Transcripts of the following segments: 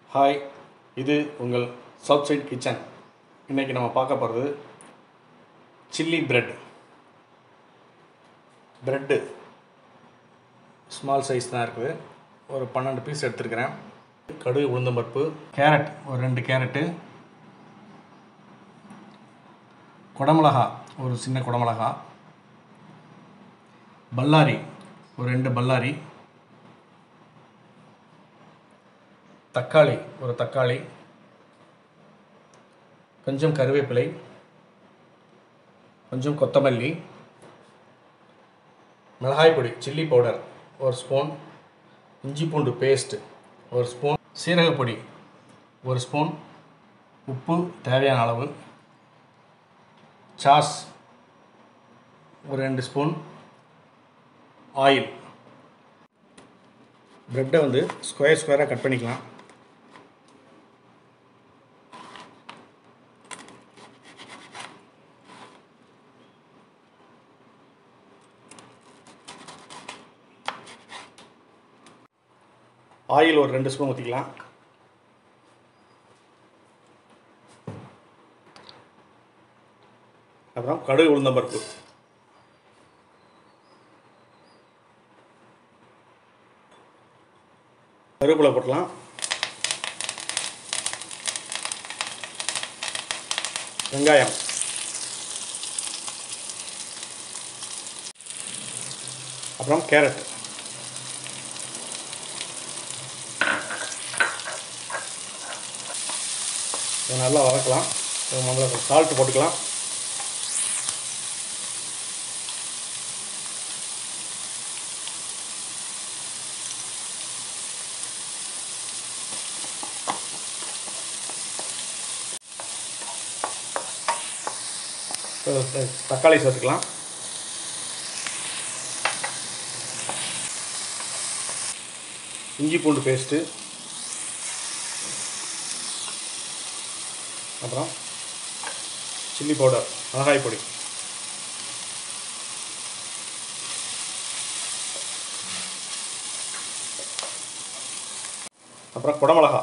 hi இது உங்கள் south side kitchen இன்றைக்கி நம்ம பார்க்க போகிறது chilli bread bread small size தான் இருக்குது ஒரு பன்னெண்டு பீஸ் எடுத்துருக்கிறேன் கடுகு உளுந்தம்பருப்பு கேரட் ஒரு ரெண்டு கேரட்டு குடமிளகா ஒரு சின்ன குடமிளகா பல்லாரி ஒரு ரெண்டு பல்லாரி தக்காளி ஒரு தக்காளி கொஞ்சம் கருவேப்பிலை கொஞ்சம் கொத்தமல்லி மிளகாய் பொடி சில்லி பவுடர் ஒரு ஸ்பூன் இஞ்சி பூண்டு பேஸ்ட் ஒரு ஸ்பூன் சீரக பொடி ஒரு ஸ்பூன் உப்பு தேவையான அளவு சாஸ் ஒரு ரெண்டு ஸ்பூன் ஆயில் ப்ரெட்டை வந்து ஸ்கொயர் ஸ்கொயராக கட் பண்ணிக்கலாம் ஆயில் ஒரு ரெண்டு ஸ்பூன் ஊற்றிக்கலாம் அப்புறம் கடுகு உளுந்தம்பருப்பு கருவேப்பிலை போட்டலாம் வெங்காயம் அப்புறம் கேரட் இதை நல்லா வதக்கலாம் இது முதல்ல சால்ட் போட்டுக்கலாம் இப்போ தக்காளி சேர்த்துக்கலாம் இஞ்சி பூண்டு பேஸ்ட்டு அப்புறம் சில்லி பவுடர் மிளகாய் பொடி அப்புறம் குடமிளகா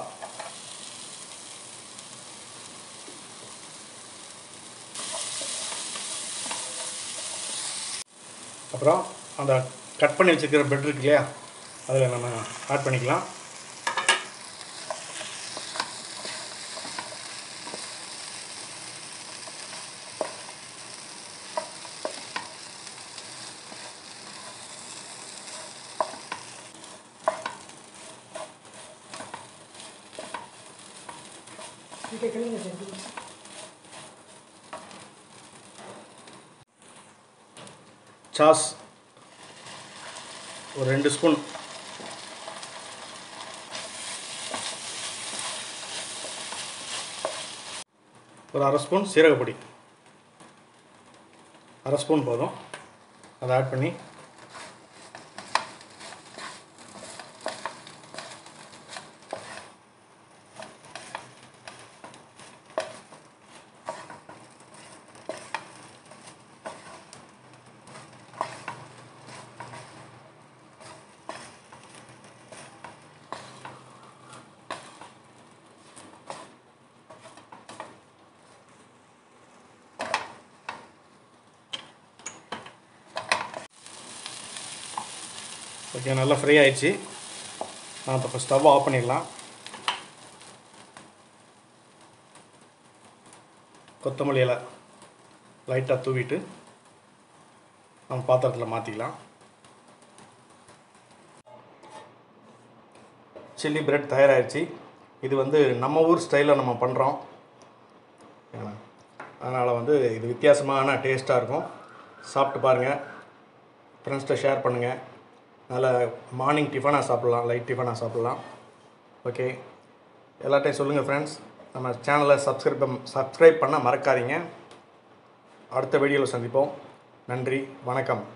அப்புறம் அந்த கட் பண்ணி வச்சுருக்கிற பிரெட் இருக்கு இல்லையா அதில் நம்ம ஆட் பண்ணிக்கலாம் சாஸ் ஒரு ரெண்டு ஸ்பூன் ஒரு அரை ஸ்பூன் சீரகப்பொடி அரை ஸ்பூன் போதும் அதை ஆட் பண்ணி ஓகே நல்லா ஃப்ரை ஆயிடுச்சு நான் இப்போ ஸ்டவ் ஆஃப் பண்ணிடலாம் கொத்தமல்லி இலை லைட்டாக தூவிட்டு நம்ம பாத்திரத்தில் மாற்றிக்கலாம் சில்லி பிரெட் தயாராகிடுச்சு இது வந்து நம்ம ஊர் ஸ்டைலில் நம்ம பண்ணுறோம் அதனால் வந்து இது வித்தியாசமான டேஸ்ட்டாக இருக்கும் சாப்பிட்டு பாருங்கள் ஃப்ரெண்ட்ஸ்கிட்ட ஷேர் பண்ணுங்கள் நல்ல மார்னிங் டிஃபனாக சாப்பிட்லாம் லைட் டிஃபனாக சாப்பிட்லாம் ஓகே எல்லாட்டையும் சொல்லுங்கள் ஃப்ரெண்ட்ஸ் நம்ம சேனலை சப்ஸ்கிரைப் சப்ஸ்கிரைப் பண்ண மறக்காதீங்க அடுத்த வீடியோவில் சந்திப்போம் நன்றி வணக்கம்